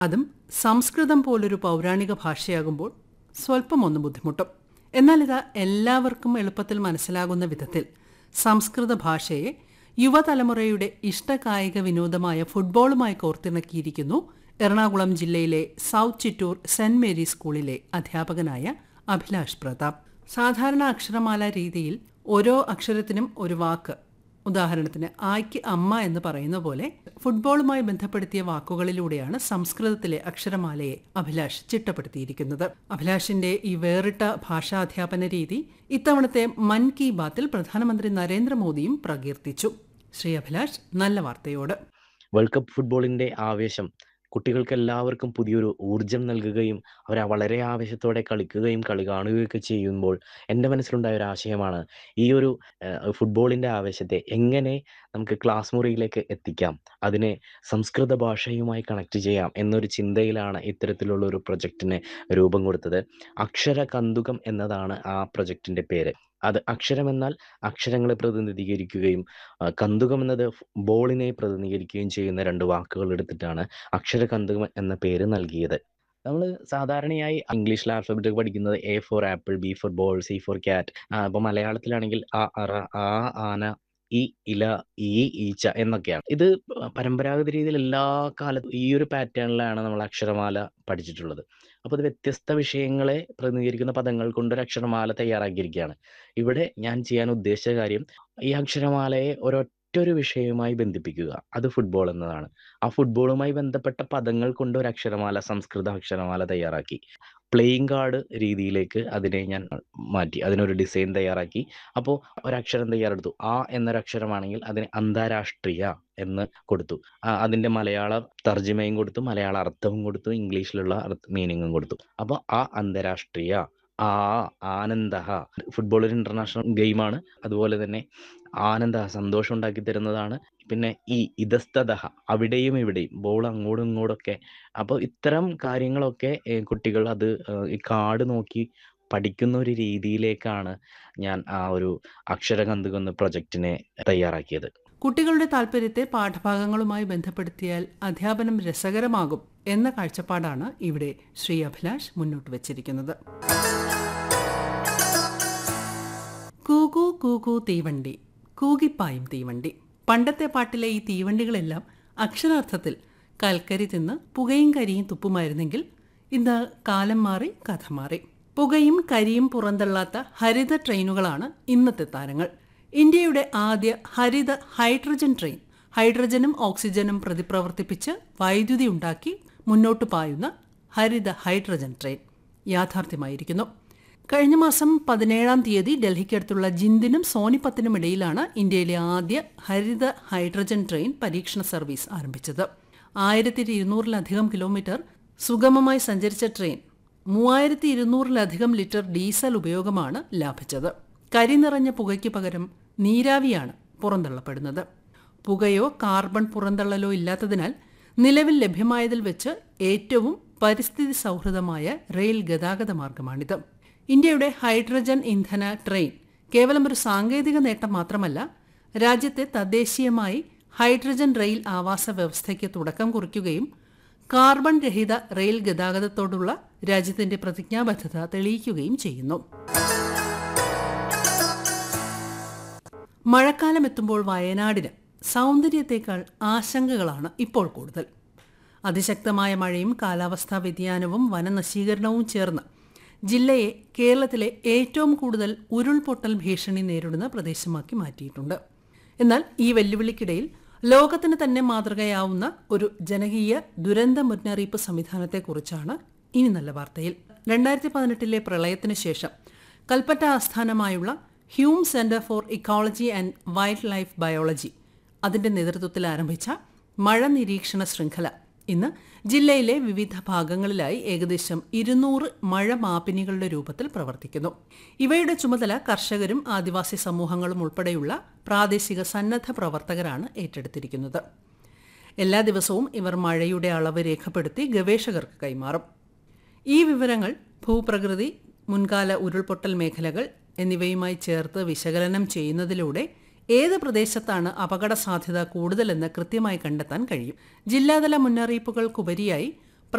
അതും സംസ്കൃതം പോലൊരു പൗരാണിക ഭാഷയാകുമ്പോൾ സ്വല്പം ഒന്ന് ബുദ്ധിമുട്ടും എന്നാൽ ഇതാ എല്ലാവർക്കും എളുപ്പത്തിൽ മനസ്സിലാകുന്ന വിധത്തിൽ സംസ്കൃത ഭാഷയെ യുവതലമുറയുടെ ഇഷ്ടകായിക വിനോദമായ ഫുട്ബോളുമായി കോർത്തിണക്കിയിരിക്കുന്നു എറണാകുളം ജില്ലയിലെ സൗത്ത് ചിറ്റൂർ സെന്റ് മേരി സ്കൂളിലെ അധ്യാപകനായ അഭിലാഷ് പ്രതാപ് സാധാരണ അക്ഷരമാല രീതിയിൽ ഓരോ അക്ഷരത്തിനും ഒരു വാക്ക് ഉദാഹരണത്തിന് ആയ്ക്ക് അമ്മ എന്ന് പറയുന്ന പോലെ ഫുട്ബോളുമായി ബന്ധപ്പെടുത്തിയ വാക്കുകളിലൂടെയാണ് സംസ്കൃതത്തിലെ അക്ഷരമാലയെ അഭിലാഷ് ചിട്ടപ്പെടുത്തിയിരിക്കുന്നത് അഭിലാഷിന്റെ ഈ വേറിട്ട ഭാഷാധ്യാപന രീതി ഇത്തവണത്തെ മൻ കി ബാത്തിൽ പ്രധാനമന്ത്രി നരേന്ദ്രമോദിയും പ്രകീർത്തിച്ചു ശ്രീ അഭിലാഷ് നല്ല വാർത്തയോട് വേൾഡ് കപ്പ് ഫുട്ബോളിന്റെ ആവേശം കുട്ടികൾക്ക് എല്ലാവർക്കും പുതിയൊരു ഊർജം നൽകുകയും അവർ വളരെ ആവേശത്തോടെ കളിക്കുകയും കളി കാണുകയൊക്കെ ചെയ്യുമ്പോൾ എൻ്റെ മനസ്സിലുണ്ടായ ഒരു ആശയമാണ് ഈ ഒരു ഏഹ്, ഫുട്ബോളിന്റെ ആവേശത്തെ എങ്ങനെ നമുക്ക് ക്ലാസ് മുറിയിലേക്ക് എത്തിക്കാം അതിനെ സംസ്കൃത ഭാഷയുമായി കണക്ട് ചെയ്യാം എന്നൊരു ചിന്തയിലാണ് ഇത്തരത്തിലുള്ള ഒരു പ്രൊജക്റ്റിന് രൂപം കൊടുത്തത് അക്ഷര കന്തുകം എന്നതാണ് ആ പ്രൊജക്റ്റിന്റെ പേര് അത് അക്ഷരം എന്നാൽ അക്ഷരങ്ങളെ പ്രതിനിധീകരിക്കുകയും ആ, കന്തുകം എന്നത് ബോളിനെ പ്രതിനിധീകരിക്കുകയും ചെയ്യുന്ന രണ്ട് വാക്കുകൾ എടുത്തിട്ടാണ് അക്ഷര കന്തുകം എന്ന പേര് നൽകിയത് നമ്മൾ സാധാരണയായി ഇംഗ്ലീഷിൽ ആൽഫബറ്റ് പഠിക്കുന്നത് A for apple B for ball C for cat അപ്പോൾ മലയാളത്തിലാണെങ്കിൽ ആ അറ ആ ആന ഈ ഇല ഈ ഈച്ച എന്നൊക്കെയാണ് ഇത് പരമ്പരാഗത രീതിയിൽ എല്ലാ കാലത്തും ഈ ഒരു പാറ്റേണിലാണ് നമ്മൾ അക്ഷരമാല പഠിച്ചിട്ടുള്ളത് അപ്പോൾ അത് വ്യത്യസ്ത വിഷയങ്ങളെ പ്രതിനിധീകരിക്കുന്ന പദങ്ങൾ കൊണ്ട് ഒരു അക്ഷരമാല തയ്യാറാക്കിയിരിക്കുകയാണ് ഇവിടെ ഞാൻ ചെയ്യാൻ ഉദ്ദേശിച്ച കാര്യം ഈ അക്ഷരമാലയെ ഒരൊറ്റൊരു വിഷയവുമായി ബന്ധിപ്പിക്കുക അത് ഫുട്ബോൾ എന്നതാണ് ആ ഫുട്ബോളുമായി ബന്ധപ്പെട്ട പദങ്ങൾ കൊണ്ട് ഒരു അക്ഷരമാല സംസ്കൃത അക്ഷരമാല തയ്യാറാക്കി പ്ലേയിങ് കാർഡ് രീതിയിലേക്ക് അതിനെ ഞാൻ മാറ്റി അതിനൊരു ഡിസൈൻ തയ്യാറാക്കി അപ്പോൾ ഒരക്ഷരം തയ്യാറെടുത്തു ആ എന്നൊരക്ഷരമാണെങ്കിൽ അതിന് അന്താരാഷ്ട്രീയ എന്ന് കൊടുത്തു ആ, അതിന്റെ മലയാള തർജ്ജിമയും കൊടുത്തു മലയാള അർത്ഥവും കൊടുത്തു ഇംഗ്ലീഷിലുള്ള മീനിങ്ങും കൊടുത്തു അപ്പോൾ ആ അന്താരാഷ്ട്രീയ ആ ആനന്ദ ഫുട്ബോൾ ഒരു ഇന്റർനാഷണൽ ഗെയിമാണ് അതുപോലെ തന്നെ ആനന്ദ സന്തോഷം ഉണ്ടാക്കി തരുന്നതാണ് പിന്നെ ഈ ഇതസ്തത അവിടെയും ഇവിടെയും ബോൾ അങ്ങോട്ടും ഇങ്ങോട്ടൊക്കെ അപ്പോൾ ഇത്തരം കാര്യങ്ങളൊക്കെ ഏഹ്, കുട്ടികൾ അത് ഏഹ്, ഈ കാർഡ് നോക്കി പഠിക്കുന്ന ഒരു രീതിയിലേക്കാണ് ഞാൻ ആ ഒരു അക്ഷരകന്തുക എന്ന പ്രൊജക്റ്റിനെ തയ്യാറാക്കിയത് കുട്ടികളുടെ താല്പര്യത്തെ പാഠഭാഗങ്ങളുമായി ബന്ധപ്പെടുത്തിയാൽ അധ്യാപനം രസകരമാകും എന്ന കാഴ്ചപ്പാടാണ് ഇവിടെ ശ്രീ അഭിലാഷ് മുന്നോട്ട് വച്ചിരിക്കുന്നത് കൂകു കൂകു തീവണ്ടി കൂകിപ്പായും തീവണ്ടി പണ്ടത്തെ പാട്ടിലെ ഈ തീവണ്ടികളെല്ലാം അക്ഷരാർത്ഥത്തിൽ കൽക്കരി തിന്ന് പുകയും കരിയും തുപ്പുമായിരുന്നെങ്കിൽ ഇന്ന് കാലം മാറി കഥ മാറി പുകയും കരിയും പുറന്തള്ളാത്ത ഹരിത ട്രെയിനുകളാണ് ഇന്നത്തെ താരങ്ങൾ ഇന്ത്യയുടെ ആദ്യ ഹരിത ഹൈഡ്രജൻ ട്രെയിൻ ഹൈഡ്രജനും ഓക്സിജനും പ്രതിപ്രവർത്തിപ്പിച്ച് വൈദ്യുതി ഉണ്ടാക്കി മുന്നോട്ട് പായുന്ന ഹരിത ഹൈഡ്രജൻ ട്രെയിൻ യാഥാർത്ഥ്യമായിരിക്കുന്നു കഴിഞ്ഞ മാസം പതിനേഴാം തീയതി ഡൽഹിക്കടുത്തുള്ള ജിന്ദിനും സോനിപ്പത്തിനും ഇടയിലാണ് ഇന്ത്യയിലെ ആദ്യ ഹരിത ഹൈഡ്രജൻ ട്രെയിൻ പരീക്ഷണ സർവീസ് ആരംഭിച്ചത് ആയിരത്തി ഇരുന്നൂറിലധികം കിലോമീറ്റർ സുഗമമായി സഞ്ചരിച്ച ട്രെയിൻ മൂവായിരത്തി ഇരുന്നൂറിലധികം ലിറ്റർ ഡീസൽ ഉപയോഗമാണ് ലാഭിച്ചത് കരി നിറഞ്ഞ പുകയ്ക്ക് പകരം നീരാവിയാണ് പുറന്തള്ളപ്പെടുന്നത് പുകയോ കാർബൺ പുറന്തള്ളലോ ഇല്ലാത്തതിനാൽ നിലവിൽ ലഭ്യമായതിൽ വെച്ച് ഏറ്റവും പരിസ്ഥിതി സൗഹൃദമായ റെയിൽ ഗതാഗത മാർഗമാണിത് ഇന്ത്യയുടെ ഹൈഡ്രജൻ ഇന്ധന ട്രെയിൻ കേവലം ഒരു സാങ്കേതിക നേട്ടം മാത്രമല്ല രാജ്യത്തെ തദ്ദേശീയമായി ഹൈഡ്രജൻ റെയിൽ ആവാസ വ്യവസ്ഥയ്ക്ക് തുടക്കം കുറിക്കുകയും കാർബൺ രഹിത റെയിൽ ഗതാഗതത്തോടുള്ള രാജ്യത്തിന്റെ പ്രതിജ്ഞാബദ്ധത തെളിയിക്കുകയും ചെയ്യുന്നു മഴക്കാലം എത്തുമ്പോൾ വയനാടിന് സൗന്ദര്യത്തേക്കാൾ ആശങ്കകളാണ് ഇപ്പോൾ കൂടുതൽ അതിശക്തമായ മഴയും കാലാവസ്ഥാ വ്യതിയാനവും വനനശീകരണവും ചേർന്ന് ജില്ലയെ കേരളത്തിലെ ഏറ്റവും കൂടുതൽ ഉരുൾപൊട്ടൽ ഭീഷണി നേരിടുന്ന പ്രദേശമാക്കി മാറ്റിയിട്ടുണ്ട് എന്നാൽ ഈ വെല്ലുവിളിക്കിടയിൽ ലോകത്തിന് തന്നെ മാതൃകയാവുന്ന ഒരു ജനകീയ ദുരന്ത മുന്നറിയിപ്പ് സംവിധാനത്തെക്കുറിച്ചാണ് ഇനി നല്ല വാർത്തയിൽ രണ്ടായിരത്തി പതിനെട്ടിലെ പ്രളയത്തിന് ശേഷം കൽപ്പറ്റ ആസ്ഥാനമായുള്ള Hume centre for ecology and wildlife biology അതിന്റെ നേതൃത്വത്തിൽ ആരംഭിച്ച മഴ നിരീക്ഷണ ശൃംഖല ഇന്ന് ജില്ലയിലെ വിവിധ ഭാഗങ്ങളിലായി ഏകദേശം ഇരുന്നൂറ് മഴ മാപിനികളുടെ രൂപത്തിൽ പ്രവർത്തിക്കുന്നു ഇവയുടെ ചുമതല കർഷകരും ആദിവാസി സമൂഹങ്ങളും ഉൾപ്പെടെയുള്ള പ്രാദേശിക സന്നദ്ധ പ്രവർത്തകരാണ് ഏറ്റെടുത്തിരിക്കുന്നത് എല്ലാ ദിവസവും ഇവർ മഴയുടെ അളവ് രേഖപ്പെടുത്തി ഗവേഷകർക്ക് കൈമാറും ഈ വിവരങ്ങൾ ഭൂപ്രകൃതി മുൻകാല ഉരുൾപൊട്ടൽ മേഖലകൾ എന്നിവയുമായി ചേർത്ത് വിശകലനം ചെയ്യുന്നതിലൂടെ ഏത് പ്രദേശത്താണ് അപകട സാധ്യത കൂടുതലെന്ന് കൃത്യമായി കണ്ടെത്താൻ കഴിയും ജില്ലാതല മുന്നറിയിപ്പുകൾക്കുപരിയായി